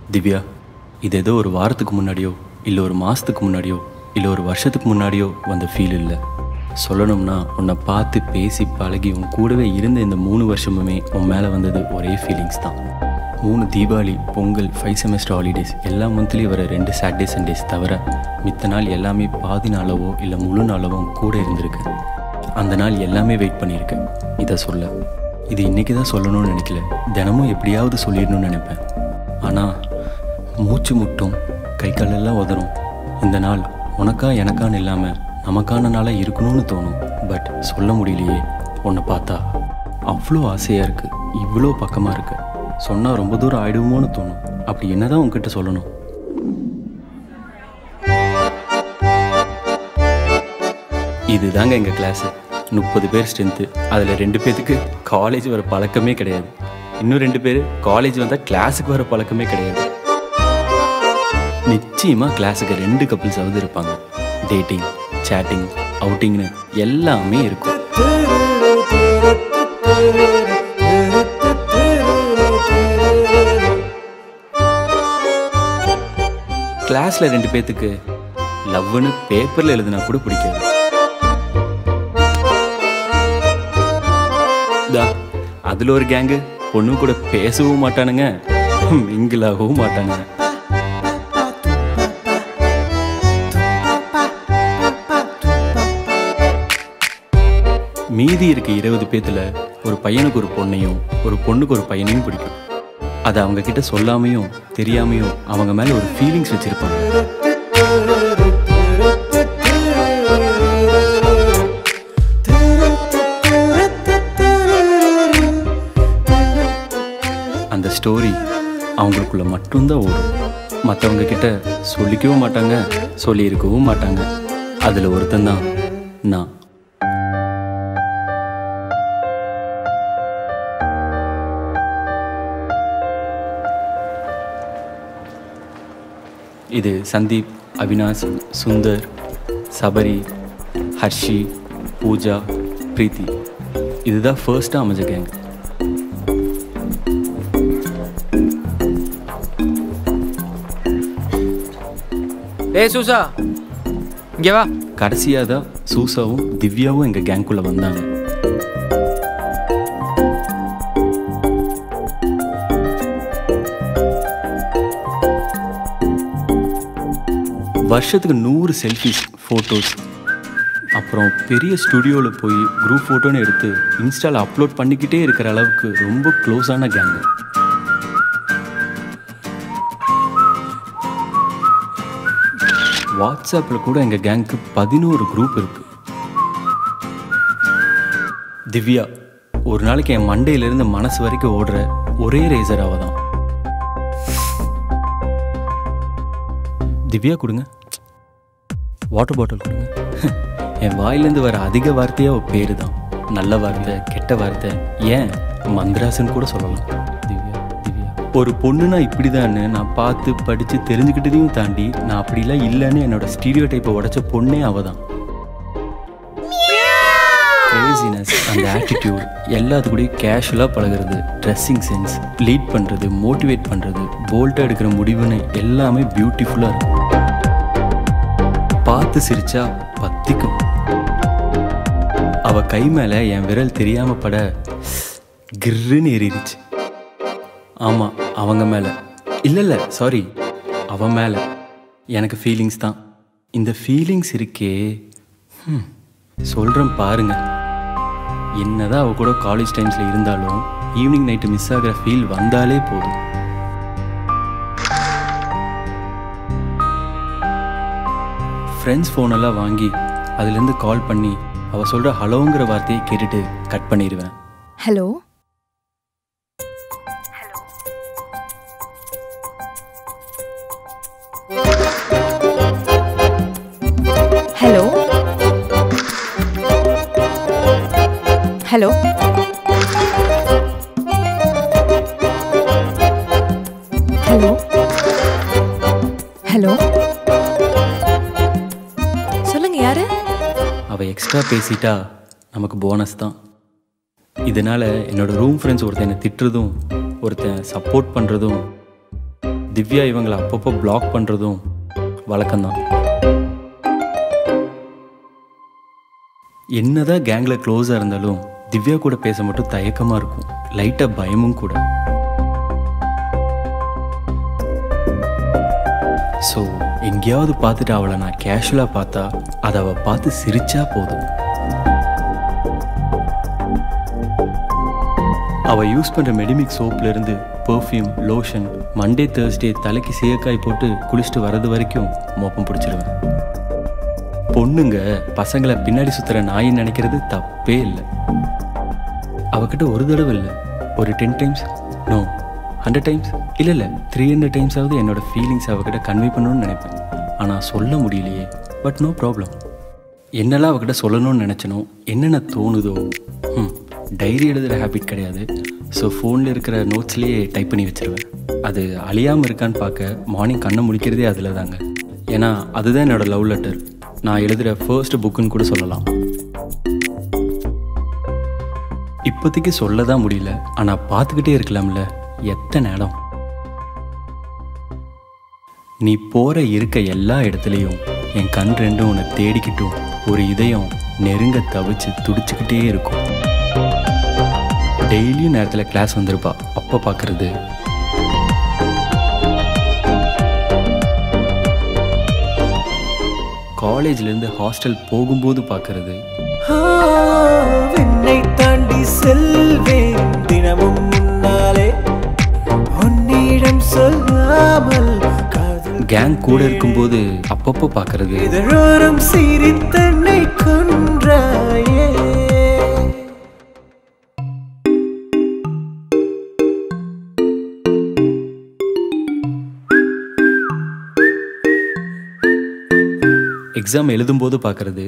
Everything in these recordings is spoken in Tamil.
திவ்யா இது ஏதோ ஒரு வாரத்துக்கு முன்னாடியோ இல்லை ஒரு மாதத்துக்கு முன்னாடியோ இல்லை ஒரு வருஷத்துக்கு முன்னாடியோ வந்த ஃபீல் இல்லை சொல்லணும்னா உன்னை பார்த்து பேசி பழகி உன் கூடவே இருந்த இந்த மூணு வருஷமுமே உன் மேலே வந்தது ஒரே ஃபீலிங்ஸ் தான் மூணு Deepavali Pongal five semester holidays எல்லா மந்த்லேயும் வர ரெண்டு சாட்டர்டே சண்டேஸ் தவிர மித்த நாள் எல்லாமே பாதி நாளவோ இல்லை முழு நாளவோ கூட இருந்திருக்கு அந்த நாள் எல்லாமே வெயிட் பண்ணியிருக்கேன் இதை சொல்ல இது இன்னைக்கு தான் சொல்லணும்னு நினைக்கல தினமும் எப்படியாவது சொல்லிடணும்னு நினைப்பேன் ஆனால் மூச்சு முட்டும் கை காலெல்லாம் உதறும் இந்த நாள் உனக்கா எனக்கான்னு இல்லாமல் நமக்கான நாளாக இருக்கணும்னு தோணும் பட் சொல்ல முடியலையே உன்னை பார்த்தா அவ்வளோ ஆசையாக இருக்குது இவ்வளோ பக்கமாக இருக்கு சொன்னால் ரொம்ப தூரம் ஆயிடுவோமோன்னு தோணும் அப்படி என்னதான் உன்கிட்ட சொல்லணும் இதுதாங்க எங்கள் கிளாஸு முப்பது பேர் ஸ்ட்ரென்த்து அதில் ரெண்டு பேர்த்துக்கு காலேஜ் வர பழக்கமே கிடையாது இன்னும் ரெண்டு பேர் காலேஜ் வந்தால் கிளாஸுக்கு வர பழக்கமே கிடையாது நிச்சயமாக கிளாஸுக்கு ரெண்டு கப்பிள்ஸாவது இருப்பாங்க டேட்டிங் சேட்டிங் அவுட்டிங்னு எல்லாமே இருக்கும் கிளாஸில் ரெண்டு பேர்த்துக்கு லவ்னு பேப்பரில் எழுதுனா கூட பிடிக்காது தா அதில் ஒரு கேங்கு பொண்ணு கூட பேசவும் மாட்டானுங்க மிங்கிளாகவும் மாட்டானுங்க மீதி இருக்க இருபது பேத்துல ஒரு பையனுக்கு ஒரு பொண்ணையும் ஒரு பொண்ணுக்கு ஒரு பையனையும் பிடிக்கும் அதை அவங்க கிட்ட சொல்லாமையும் தெரியாமையும் அவங்க மேல ஒரு ஃபீலிங்ஸ் வச்சிருப்பாங்க அந்த ஸ்டோரி அவங்களுக்குள்ள மட்டும்தான் ஓடும் மற்றவங்க கிட்ட சொல்லிக்கவும் மாட்டாங்க சொல்லியிருக்கவும் மாட்டாங்க அதில் ஒருத்தன் தான் நான் இது சந்தீப் அவினாஷ் சுந்தர் சபரி ஹர்ஷி பூஜா பிரீத்தி இதுதான் ஃபர்ஸ்ட்டாக அமைஞ்ச கேங் ஏய் சூசா இங்கே வா கடைசியாக தான் சூசாவும் திவ்யாவும் எங்கள் கேங்குள்ளே வந்தாங்க வருஷத்துக்கு நூறு செல்ஃபிஸ் ஃபோட்டோஸ் அப்புறம் பெரிய ஸ்டுடியோவில் போய் குரூப் ஃபோட்டோன்னு எடுத்து இன்ஸ்டாவில் அப்லோட் பண்ணிக்கிட்டே இருக்கிற அளவுக்கு ரொம்ப க்ளோஸான கேங்கு வாட்ஸ்அப்பில் கூட எங்கள் கேங்க்கு பதினோரு குரூப் இருக்கு திவ்யா ஒரு நாளைக்கு என் மண்டையிலிருந்து மனசு வரைக்கும் ஓடுற ஒரே ரேசர் அவ தான் திவ்யா கொடுங்க வாட்டர் பாட்டில் கொடுங்க என் வாயிலேருந்து வர அதிக வார்த்தையாக ஒரு பேரு தான் நல்ல வார்த்தை கெட்ட வார்த்தை ஏன் மந்திராசன் கூட சொல்லலாம் திவ்யா திவ்யா ஒரு பொண்ணுனா இப்படிதான்னு நான் பார்த்து படித்து தெரிஞ்சுக்கிட்டதையும் தாண்டி நான் அப்படிலாம் இல்லைன்னு என்னோட ஸ்டீரியோ டைப்பை உடைச்ச பொண்ணே அவ தான் கிரேசினஸ் அந்த ஆட்டிடியூட் எல்லாத்துக்கூடயும் கேஷுவலாக பழகுறது ட்ரெஸ்ஸிங் சென்ஸ் லீட் பண்ணுறது மோட்டிவேட் பண்ணுறது போல்ட்டாக எடுக்கிற முடிவுன்னு எல்லாமே பியூட்டிஃபுல்லாக இருக்கும் பார்த்து சிரிச்சா பத்திக்கும் அவ கை மேலே என் விரல் தெரியாம பட கிர்ன்னு ஏறிடுச்சு ஆமாம் அவங்க மேலே இல்லை இல்லை சாரி அவன் மேலே எனக்கு ஃபீலிங்ஸ் தான் இந்த ஃபீலிங்ஸ் இருக்கே ம், சொல்றேன் பாருங்க என்னதான் அவ கூட காலேஜ் டைம்ஸில் இருந்தாலும் ஈவினிங் நைட்டு மிஸ் ஆகிற ஃபீல் வந்தாலே போதும் ஃப்ரெண்ட்ஸ் ஃபோனெல்லாம் வாங்கி அதுலேருந்து கால் பண்ணி அவள் சொல்கிற ஹலோங்கிற வார்த்தையை கேட்டுட்டு கட் பண்ணிடுவேன் hello hello hello hello hello சொல்லுங்க யாரு அவள் எக்ஸ்ட்ரா பேசிட்டா நமக்கு போனஸ் தான் இதனால் என்னோட ரூம் ஃப்ரெண்ட்ஸ் ஒருத்தன் என்னை திட்டுறதும் ஒருத்தன் சப்போர்ட் பண்ணுறதும் திவ்யா இவங்களை அப்பப்போ பிளாக் பண்ணுறதும் வழக்கம்தான் என்னதான் கேங்கில் க்ளோஸாக இருந்தாலும் திவ்யா கூட பேச மட்டும் தயக்கமாக இருக்கும் லைட்டாக பயமும் கூட ஸோ எங்கேயாவது பார்த்துட்டு அவளை நான் கேஷுவலாக பார்த்தா அதை அவள் பார்த்து சிரிச்சா போதும் அவள் யூஸ் பண்ணுற மெடிமிக் சோப்லேருந்து பெர்ஃப்யூம் லோஷன் மண்டே தேர்ஸ்டே தலைக்கு சீயக்காய் போட்டு குளிச்சுட்டு வர்றது வரைக்கும் மோப்பம் பிடிச்சிருவேன் பொண்ணுங்க பசங்களை பின்னாடி சுற்றுற நாயின்னு நினைக்கிறது தப்பே இல்லை அவகிட்ட ஒரு தடவை இல்லை ஒரு ten times no hundred times இல்லை இல்லை த்ரீ ஹண்ட்ரட் டைம்ஸாவது என்னோட ஃபீலிங்ஸ் அவகிட்ட கன்வே பண்ணணும்னு நினைப்பேன் ஆனால் சொல்ல முடியலையே பட் நோ ப்ராப்ளம் என்னெல்லாம் அவகிட்ட சொல்லணும்னு நினச்சனோ என்னென்ன தோணுதோ ம் டைரி எழுதுகிற ஹேபிட் கிடையாது ஸோ ஃபோனில் இருக்கிற நோட்ஸ்லேயே டைப் பண்ணி வச்சிருவேன் அது அழியாமல் இருக்கான்னு பார்க்க மார்னிங் கண்ணை முழிக்கிறதே அதில் தாங்க ஏன்னா அதுதான் என்னோட லவ் லெட்டர் நான் எழுதுகிற ஃபர்ஸ்ட் புக்குன்னு கூட சொல்லலாம் இப்போதைக்கு சொல்ல தான் முடியல ஆனால் பார்த்துக்கிட்டே இருக்கலாம்ல எத்தனை இடம் நீ போகிற இருக்க எல்லா இடத்துலையும் என் கண் ரெண்டும் உன்னை தேடிக்கிட்டும் ஒரு இதயம் நெருங்க தவிச்சு துடிச்சுக்கிட்டே இருக்கும் டெய்லியும் நேரத்தில் கிளாஸ் வந்திருப்பா அப்போ பார்க்கறது காலேஜ்லேருந்து ஹாஸ்டல் போகும்போது பார்க்கறது விண்ணை தாண்டி செல்வேன் தினமும் முன்னாலே உன்னிடம் சொல்லாமல் காதல் கேங் கூட இருக்கும்போது அப்பப்போ பார்க்கறது இதழோரம் சிரித்தன்னை கொன்றாயே எக்ஸாம் எழுதும்போது பார்க்கறது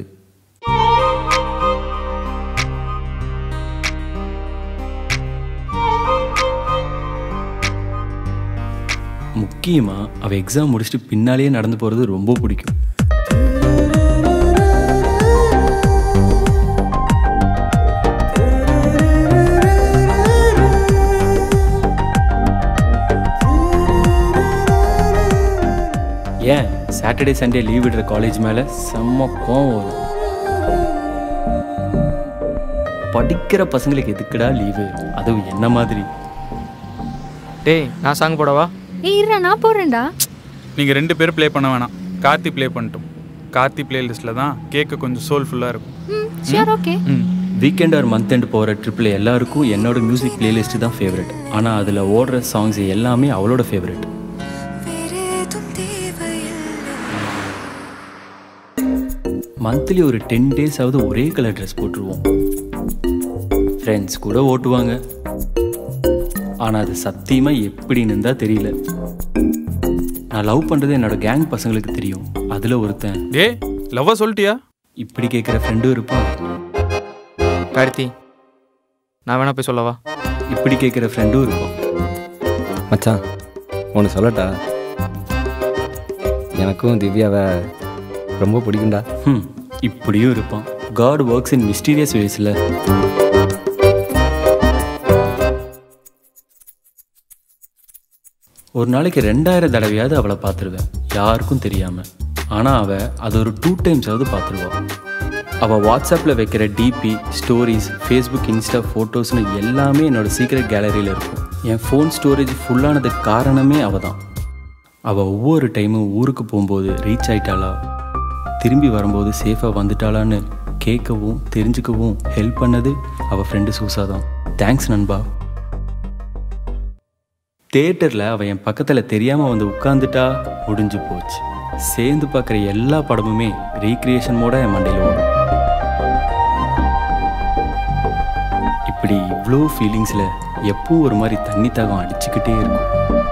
முக்கியமாக அவள் எக்ஸாம் முடிச்சுட்டு பின்னாலேயே நடந்து போகிறது ரொம்ப பிடிக்கும் ஏன் சாட்டர்டே சண்டே லீவ் விடுற காலேஜ் மேலே செம்ம கோவம் வரும் படிக்கிற பசங்களுக்கு எதுக்குடா லீவு அதுவும் என்ன மாதிரி டேய் நான் சாங் போடவா ஏய் இருடா நான் போடுறேன்டா நீங்கள் ரெண்டு பேரும் ப்ளே பண்ண வேணாம் கார்த்தி ப்ளே பண்ணிட்டோம் கார்த்தி பிளேலிஸ்ட்டில் தான் கேட்க கொஞ்சம் சோல்ஃபுல்லாக இருக்கும் ம் ஷியோர் ஓகே ம் வீக்கெண்ட் ஆர் மந்த் எண்ட் போகிற ட்ரிப்பில் எல்லாருக்கும் என்னோட மியூசிக் பிளேலிஸ்ட் தான் ஃபேவரட் ஆனால் அதில் ஓடுற சாங்ஸ் எல்லாமே அவளோட ஃபேவரட் மந்த்லி ஒரு டென் டேஸ் ஆகுது ஒரே கலர் ட்ரெஸ் போட்டுருவோம் ஃப்ரெண்ட்ஸ் கூட ஓட்டுவாங்க ஆனால் அது சத்தியமாக எப்படின்னு தான் தெரியல நான் லவ் பண்ணுறது என்னோட கேங் பசங்களுக்கு தெரியும் அதில் ஒருத்தன் டே லவ்வாக சொல்லிட்டியா இப்படி கேட்குற ஃப்ரெண்டும் இருப்பான் கார்த்தி நான் வேணா போய் சொல்லவா இப்படி கேட்குற ஃப்ரெண்டும் இருப்பான் மச்சான் ஒன்று சொல்லட்டா எனக்கும் திவ்யாவை ரொம்ப பிடிக்கும்டா ஹம், இப்படியும் இருப்பான் காட் ஒர்க்ஸ் இன் மிஸ்டீரியஸ் வேஸில் ஒரு நாளைக்கு ரெண்டாயிரம் தடவையாவது அவளை பார்த்துருவேன் யாருக்கும் தெரியாமல் ஆனால் அவள் அது ஒரு டூ டைம்ஸாவது பார்த்துருவாள் அவள் வாட்ஸ்அப்பில் வைக்கிற டிபி ஸ்டோரிஸ் ஃபேஸ்புக் இன்ஸ்டா ஃபோட்டோஸ்னு எல்லாமே என்னோட சீக்ரெட் கேலரியில் இருக்கும் என் ஃபோன் ஸ்டோரேஜ் ஃபுல்லானதுக்கு காரணமே அவள் தான் அவள் ஒவ்வொரு டைமும் ஊருக்கு போகும்போது ரீச் ஆயிட்டாளா திரும்பி வரும்போது சேஃபாக வந்துட்டாளான்னு கேட்கவும் தெரிஞ்சுக்கவும் ஹெல்ப் பண்ணது அவள் ஃப்ரெண்டு சூசா தான் தேங்க்ஸ் நண்பா தேட்டரில் அவள் என் பக்கத்தில் தெரியாமல் வந்து உட்காந்துட்டா முடிஞ்சு போச்சு சேர்ந்து பார்க்குற எல்லா படமுமே ரீக்ரியேஷன் மோட என் மண்டையில் ஓடும் இப்படி இவ்வளோ ஃபீலிங்ஸில் எப்பவும் ஒரு மாதிரி தண்ணி தாகம் அடிச்சுக்கிட்டே இருக்கும்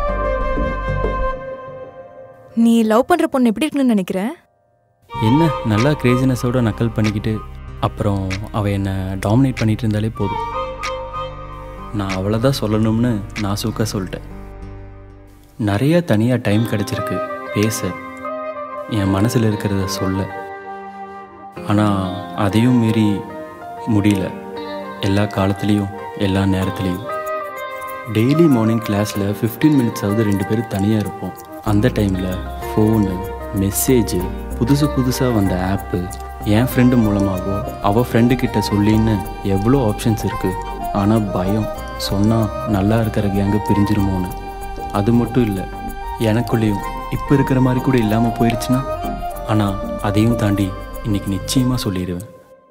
நீ லவ் பண்ற பொண்ணு எப்படி இருக்குன்னு நினைக்கிற என்ன நல்லா கிரேசினஸோட நக்கல் பண்ணிக்கிட்டு அப்புறம் அவள் என்னை டாமினேட் பண்ணிட்டு இருந்தாலே போதும் நான் அவளை தான் சொல்லணும்னு நான் சூக்கா சொல்லிட்டேன் நிறைய தனியாக டைம் கிடச்சிருக்கு பேச என் மனசில் இருக்கிறத சொல்ல ஆனால் அதையும் மீறி முடியல எல்லா காலத்துலேயும் எல்லா நேரத்துலேயும் டெய்லி மார்னிங் கிளாஸில் ஃபிஃப்டீன் மினிட்ஸாவது ரெண்டு பேரும் தனியாக இருப்போம் அந்த டைமில் ஃபோனு மெசேஜு புதுசு புதுசாக வந்த ஆப்பு என் ஃப்ரெண்டு மூலமாகவோ அவள் ஃப்ரெண்டு கிட்ட சொல்லின்னு எவ்வளோ ஆப்ஷன்ஸ் இருக்குது ஆனால் பயம் சொன்னால் நல்லா இருக்கிற கேங்கு பிரிஞ்சிருமோன்னு அது மட்டும் இல்லை எனக்குள்ளேயும் இப்போ இருக்கிற மாதிரி கூட இல்லாமல் போயிடுச்சுன்னா ஆனால் அதையும் தாண்டி இன்னைக்கு நிச்சயமாக சொல்லிடுவேன்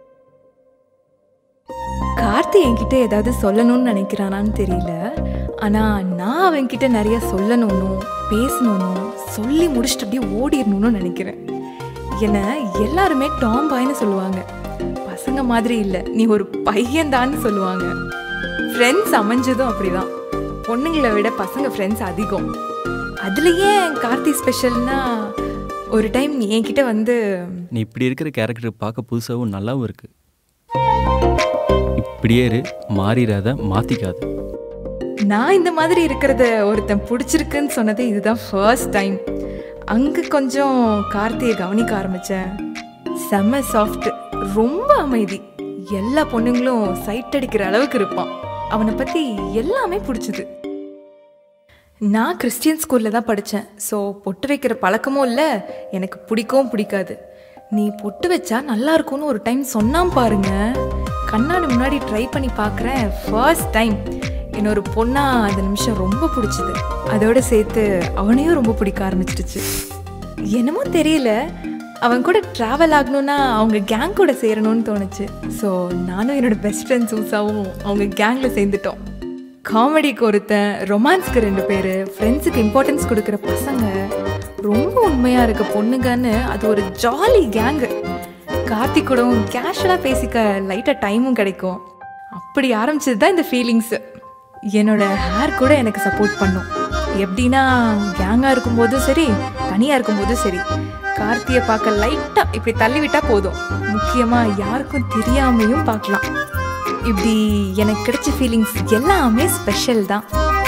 கார்த்தி என்கிட்ட ஏதாவது சொல்லணும்னு நினைக்கிறானான்னு தெரியல ஆனா நான் அவன்கிட்ட நிறைய சொல்லணும்னு பேசணும்னு சொல்லி முடிச்சுட்டு அப்படியே ஓடிடணும்னு நினைக்கிறேன் என்ன எல்லாருமே டாம் பாய்னு சொல்லுவாங்க பசங்க மாதிரி இல்லை நீ ஒரு பையன்தான்னு சொல்லுவாங்க ஃப்ரெண்ட்ஸ் அமைஞ்சதும் அப்படிதான் பொண்ணுங்களை விட பசங்க ஃப்ரெண்ட்ஸ் அதிகம் அதுலயே கார்த்தி ஸ்பெஷல்னா ஒரு டைம் என்கிட்ட வந்து நீ இப்படி இருக்கிற கேரக்டர் பார்க்க புதுசாகவும் நல்லாவும் இருக்கு இப்படியே இரு மாறிடாத மாற்றிக்காத நான் இந்த மாதிரி இருக்கிறத ஒருத்தன் பிடிச்சிருக்குன்னு சொன்னது இதுதான் ஃபர்ஸ்ட் டைம் அங்கே கொஞ்சம் கார்த்தியை கவனிக்க ஆரம்பித்தேன் செம்ம சாஃப்ட் ரொம்ப அமைதி எல்லா பொண்ணுங்களும் சைட் அடிக்கிற அளவுக்கு இருப்பான் அவனை பற்றி எல்லாமே பிடிச்சது நான் கிறிஸ்டியன் ஸ்கூலில் தான் படித்தேன் ஸோ பொட்டு வைக்கிற பழக்கமும் இல்லை எனக்கு பிடிக்கவும் பிடிக்காது நீ பொட்டு வச்சா நல்லா இருக்கும்னு ஒரு டைம் சொன்னான் பாருங்க கண்ணாடி முன்னாடி ட்ரை பண்ணி பார்க்குறேன் ஃபர்ஸ்ட் டைம் இன்னொரு பொண்ணா அந்த நிமிஷம் ரொம்ப பிடிச்சது அதோட சேர்த்து அவனையும் ரொம்ப பிடிக்க ஆரம்பிச்சிடுச்சு என்னமோ தெரியல அவன் கூட ட்ராவல் ஆகணும்னா அவங்க கேங் கூட சேரணும்னு தோணுச்சு ஸோ நானும் என்னோட பெஸ்ட் ஃப்ரெண்ட் சூசாவும் அவங்க கேங்கில் சேர்ந்துட்டோம் காமெடிக்கு ஒருத்தன் ரொமான்ஸ்க்கு ரெண்டு பேர் ஃப்ரெண்ட்ஸுக்கு இம்பார்ட்டன்ஸ் கொடுக்குற பசங்க ரொம்ப உண்மையாக இருக்க பொண்ணுங்கன்னு அது ஒரு ஜாலி கேங்கு கார்த்திக் கூடவும் கேஷுவலாக பேசிக்க லைட்டாக டைமும் கிடைக்கும் அப்படி ஆரம்பிச்சது தான் இந்த ஃபீலிங்ஸு என்னோட ஹேர் கூட எனக்கு சப்போர்ட் பண்ணும் எப்படின்னா கேங்காக இருக்கும்போதும் சரி தனியாக இருக்கும்போதும் சரி கார்த்தியை பார்க்க லைட்டாக இப்படி தள்ளி விட்டா போதும் முக்கியமாக யாருக்கும் தெரியாமையும் பார்க்கலாம் இப்படி எனக்கு கிடைச்ச ஃபீலிங்ஸ் எல்லாமே ஸ்பெஷல் தான்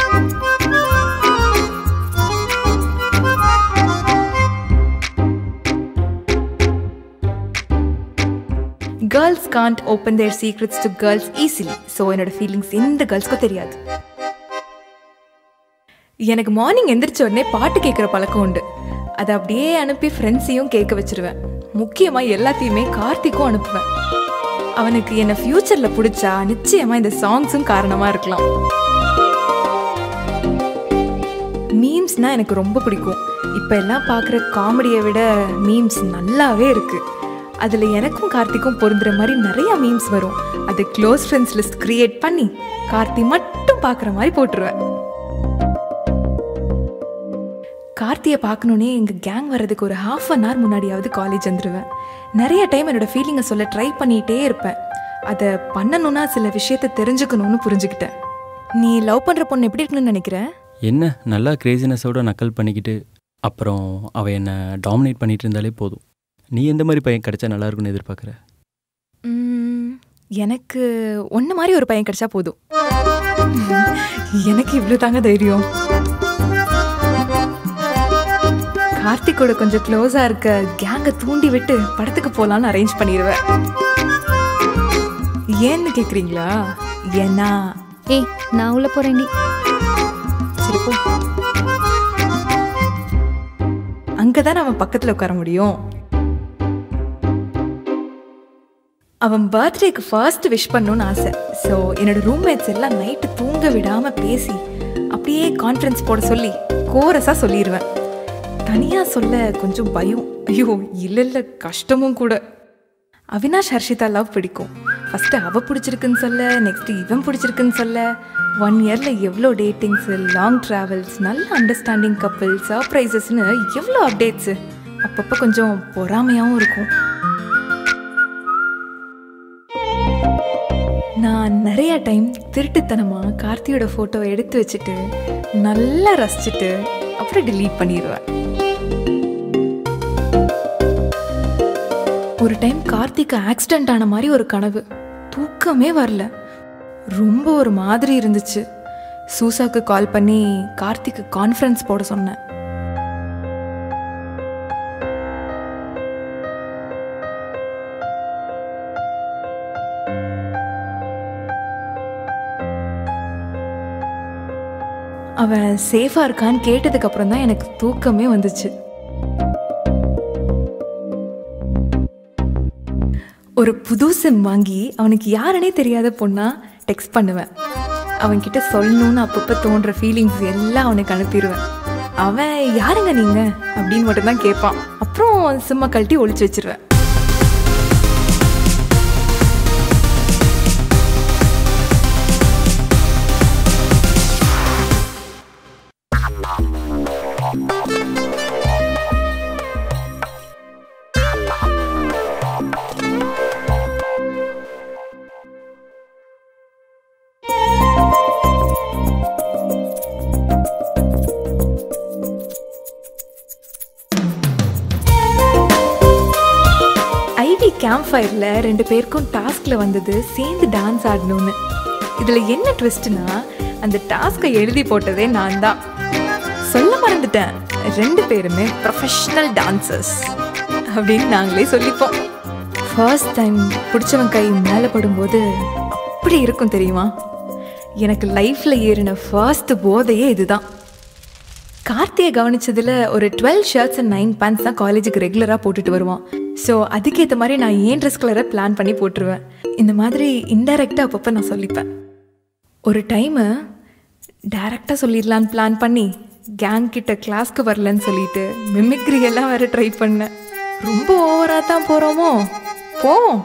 girls can't open their secrets to girls easily so என்னோட ஃபீலிங்ஸ் எந்த கேர்ள்ஸ்க்கும் தெரியாது எனக்கு மார்னிங் எந்திரிச்ச உடனே பாட்டு கேட்குற பழக்கம் உண்டு அதை அப்படியே அனுப்பி ஃப்ரெண்ட்ஸையும் கேட்க வச்சிருவேன் முக்கியமாக எல்லாத்தையுமே கார்த்திக்கும் அனுப்புவேன் அவனுக்கு என்ன ஃப்யூச்சரில் பிடிச்சா நிச்சயமாக இந்த சாங்ஸும் காரணமாக இருக்கலாம் மீம்ஸ்னால் எனக்கு ரொம்ப பிடிக்கும் இப்போ எல்லாம் பார்க்குற காமெடியை விட மீம்ஸ் நல்லாவே இருக்குது அதில் எனக்கும் கார்த்திக்கும் பொருந்துற மாதிரி நிறைய மீம்ஸ் வரும் அதை க்ளோஸ் ஃப்ரெண்ட்ஸ் லிஸ்ட் க்ரியேட் பண்ணி கார்த்தி மட்டும் பார்க்குற மாதிரி போட்டுருவேன் கார்த்தியை பார்க்கணுன்னே எங்கள் கேங் வர்றதுக்கு ஒரு ஹாஃப் அன் ஹவர் முன்னாடியாவது காலேஜ் வந்துடுவேன் நிறைய டைம் என்னோட ஃபீலிங்கை சொல்ல ட்ரை பண்ணிகிட்டே இருப்பேன் அதை பண்ணணும்னா சில விஷயத்த தெரிஞ்சுக்கணும்னு புரிஞ்சுக்கிட்டேன் நீ லவ் பண்ணுற பொண்ணு எப்படி இருக்குன்னு நினைக்கிற என்ன நல்லா கிரேசினஸோட நக்கல் பண்ணிக்கிட்டு அப்புறம் அவள் என்னை டாமினேட் பண்ணிட்டு இருந்தாலே போதும் நீ எந்த மாதிரி பையன் கிடைச்சா நல்லா இருக்கும்னு எதிர்பார்க்குற ம், எனக்கு ஒன்று மாதிரி ஒரு பையன் கிடைச்சா போதும் எனக்கு இவ்வளோ தாங்க தைரியம் கார்த்திக்கோட கொஞ்சம் க்ளோஸாக இருக்க கேங்கை தூண்டி விட்டு படத்துக்கு போகலான்னு அரேஞ்ச் பண்ணிடுவேன் ஏன்னு கேட்குறீங்களா ஏன்னா ஏய் நான் உள்ள போறேன்டி சரி போ அங்கே தான் அவன் பக்கத்தில் உட்கார முடியும் அவன் பர்த்டேக்கு ஃபர்ஸ்ட் விஷ் பண்ணணும்னு ஆசை ஸோ என்னோட ரூம்மேட்ஸ் எல்லாம் நைட்டு தூங்க விடாமல் பேசி அப்படியே கான்ஃபரன்ஸ் போட சொல்லி கோரஸாக சொல்லிடுவேன் தனியாக சொல்ல கொஞ்சம் பயம் ஐயோ இல்லை இல்லை கஷ்டமும் கூட அவினாஷ் ஹர்ஷிதா லவ் பிடிக்கும் ஃபஸ்ட்டு அவள் பிடிச்சிருக்குன்னு சொல்ல நெக்ஸ்ட்டு இவன் பிடிச்சிருக்குன்னு சொல்ல ஒன் இயரில் எவ்வளோ டேட்டிங்ஸு லாங் ட்ராவல்ஸ் நல்ல அண்டர்ஸ்டாண்டிங் கப்பிள் சர்ப்ரைசஸ்னு எவ்வளோ அப்டேட்ஸு அப்பப்போ கொஞ்சம் பொறாமையாகவும் இருக்கும் நான் நிறைய டைம் திருட்டுத்தனமாக கார்த்தியோட ஃபோட்டோவை எடுத்து வச்சுட்டு நல்லா ரசிச்சுட்டு அப்புறம் delete பண்ணிடுவேன் ஒரு டைம் கார்த்திக்கு ஆக்சிடென்ட் ஆன மாதிரி ஒரு கனவு தூக்கமே வரல ரொம்ப ஒரு மாதிரி இருந்துச்சு சூசாக்கு கால் பண்ணி கார்த்திக்கு கான்ஃபரன்ஸ் போட சொன்னேன் அவன் சேஃபாக இருக்கான்னு கேட்டதுக்கப்புறம் தான் எனக்கு தூக்கமே வந்துச்சு ஒரு புது சிம் வாங்கி அவனுக்கு யாருனே தெரியாத பொண்ணா டெக்ஸ்ட் பண்ணுவேன் அவன்கிட்ட சொல்லணும்னு அப்பப்போ தோன்ற ஃபீலிங்ஸ் எல்லாம் அவனுக்கு அனுப்பிடுவேன் அவன் யாருங்க நீங்க அப்படின்னு மட்டும்தான் கேட்பான் அப்புறம் சிம்மை கழட்டி ஒளிச்சு வச்சிருவேன் ஐவி கேம்ப் ஃபயரில் ரெண்டு பேருக்கும் டாஸ்கில் வந்தது சேர்ந்து டான்ஸ் ஆடணும்னு இதில் என்ன ட்விஸ்ட்னா அந்த டாஸ்க்கை எழுதி போட்டதே நான் தான் சொல்ல மறந்துட்டேன் ரெண்டு பேருமே ப்ரொஃபஷ்னல் டான்சர்ஸ் அப்படின்னு நாங்களே சொல்லிப்போம் ஃபர்ஸ்ட் டைம் பிடிச்சவன் கை மேலே படும்போது அப்படி இருக்கும் தெரியுமா எனக்கு லைஃப்பில் ஏறின ஃபர்ஸ்ட் போதையே இதுதான் கார்த்தியை கவனிச்சதுல ஒரு twelve shirts and nine pants தான் காலேஜுக்கு ரெகுலராக போட்டுட்டு வருவான் ஸோ அதுக்கேற்ற மாதிரி நான் ஏன் ட்ரெஸ் கலரை பிளான் பண்ணி போட்டுருவேன் இந்த மாதிரி இன்டைரக்டாக அப்பப்போ நான் சொல்லிப்பேன் ஒரு டைமு டைரக்டாக சொல்லிடலான்னு பிளான் பண்ணி கேங் கிட்ட கிளாஸ்க்கு வரலன்னு சொல்லிட்டு மிமிக்ரி எல்லாம் வேற ட்ரை பண்ணேன் ரொம்ப ஓவராக தான் போகிறோமோ போவோம்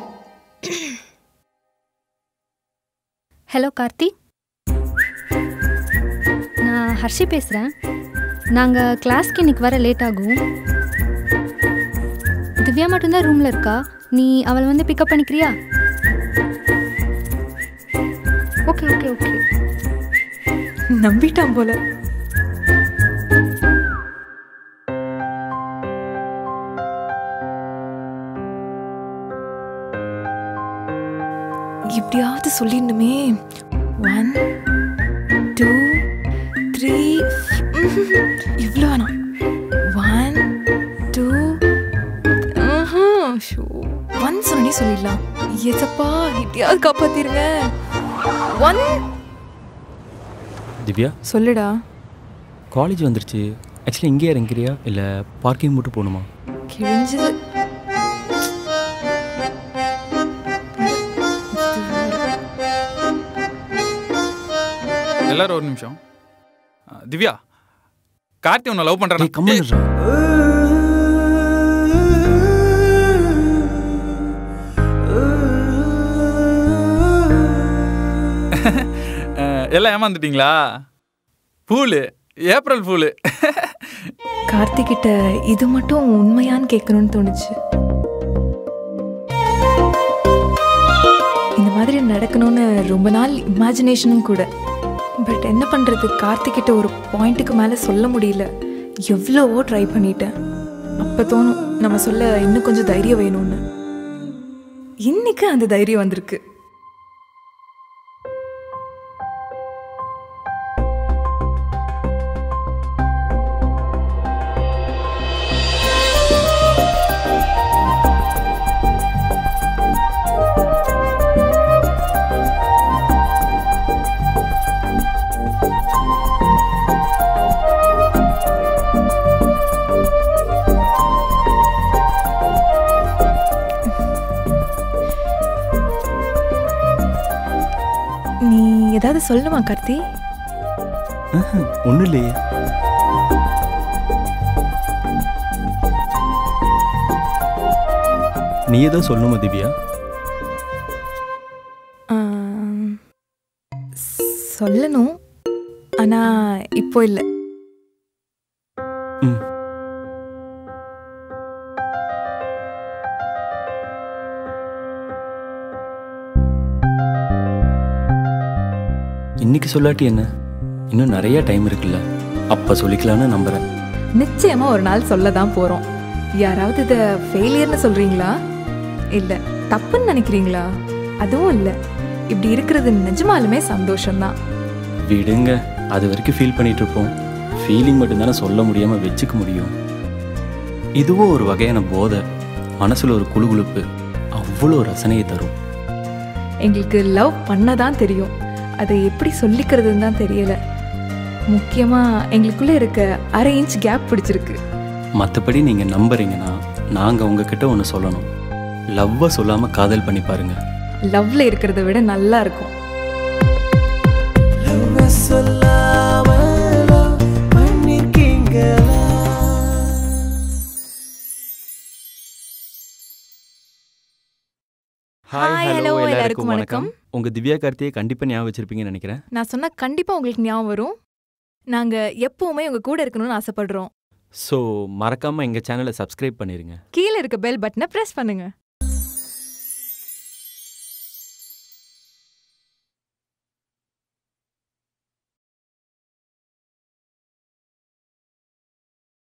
ஹலோ கார்த்தி நான் ஹர்ஷி பேசுகிறேன் நாங்கள் கிளாஸ்க்கு இன்னைக்கு வர லேட் ஆகும் திவ்யா மட்டும்தான் ரூமில் இருக்கா நீ அவளை வந்து பிக்கப் பண்ணிக்கிறியா ஓகே ஓகே ஓகே நம்பிட்டான் போல எப்படியாவது சொல்லிடணுமே ஒன் டூ த்ரீ இவ்வளோ வேணாம் ஒன் டூ ஒன் சொன்னே சொல்லிடலாம் எசப்பா எப்படியாவது காப்பாத்திருங்க ஒன் திவ்யா சொல்லுடா காலேஜ் வந்துருச்சு ஆக்சுவலி இங்கே இறங்குறியா இல்லை பார்க்கிங் மட்டும் போகணுமா கிழிஞ்சது எல்லாரும் ஒரு நிமிஷம் ஆ, திவ்யா கார்த்தி உன்னை லவ் டேய் பண்றான் கம்மல் எல்லாம் ஏமாந்துட்டீங்களா பூலு ஏப்ரல் பூலு கார்த்திகிட்ட இது மட்டும் உண்மையான்னு கேட்கணும்னு தோணுச்சு இந்த மாதிரி நடக்கணும்னு ரொம்ப நாள் இமேஜினேஷனும் கூட பட் என்ன பண்ணுறது கார்த்திகிட்ட ஒரு பாயிண்ட்டுக்கு மேலே சொல்ல முடியல எவ்வளவோ ட்ரை பண்ணிட்டேன் அப்போ தோணும் நம்ம சொல்ல இன்னும் கொஞ்சம் தைரியம் வேணும்னு இன்னைக்கு அந்த தைரியம் வந்திருக்கு நீ ஏதாவது சொல்லணுமா கார்த்தி ஒன்றும் இல்லையே நீ ஏதோ சொல்லணுமா திவ்யா ஆம், சொல்லணும் ஆனா இப்போ இல்லை ம் இன்னைக்கு சொல்லாட்டி என்ன இன்னும் நிறைய டைம் இருக்குல்ல அப்போ சொல்லிக்கலான்னு நம்புகிறேன் நிச்சயமா ஒரு நாள் சொல்ல தான் போறோம் யாராவது இதை ஃபெயிலியர்னு சொல்றீங்களா இல்ல தப்புன்னு நினைக்கிறீங்களா அதுவும் இல்ல இப்படி இருக்கிறது நிஜமாலுமே சந்தோஷம்தான் விடுங்க அது வரைக்கும் ஃபீல் பண்ணிட்டு இருப்போம் ஃபீலிங் மட்டும்தானே சொல்ல முடியாமல் வச்சுக்க முடியும் இதுவும் ஒரு வகையான போதை மனசில் ஒரு குளுகுளுப்பு அவ்வளோ ரசனையை தரும் எங்களுக்கு லவ் பண்ண தான் தெரியும் அதை எப்படி சொல்லிக்கிறதுன்னு தான் தெரியல முக்கியமாக எங்களுக்குள்ளே இருக்க அரை இன்ச் கேப் பிடிச்சிருக்கு மற்றபடி நீங்கள் நம்புறீங்கன்னா நாங்கள் உங்ககிட்ட ஒன்று சொல்லணும் லவ்வை சொல்லாமல் காதல் பண்ணி பாருங்க லவ்ல இருக்கிறத விட நல்லா இருக்கும் லவ்வ சொல்லாமலோ பண்ணிருக்கீங்களா Hi, hello, எல்லாருக்கும் வணக்கம். உங்கள் திவ்யா கார்த்தியை கண்டிப்பாக ஞாபகம் வச்சிருப்பீங்கன்னு நினைக்கிறேன் நான் சொன்னா கண்டிப்பாக உங்களுக்கு ஞாபகம் வரும் நாங்கள் எப்பவுமே உங்கள் கூட இருக்கணும்னு ஆசைப்படுறோம் ஸோ மறக்காமல் எங்கள் சேனலை சப்ஸ்கிரைப் பண்ணிடுங்க கீழே இருக்க பெல் பட்டனை ப்ரெஸ் பண்ணுங்க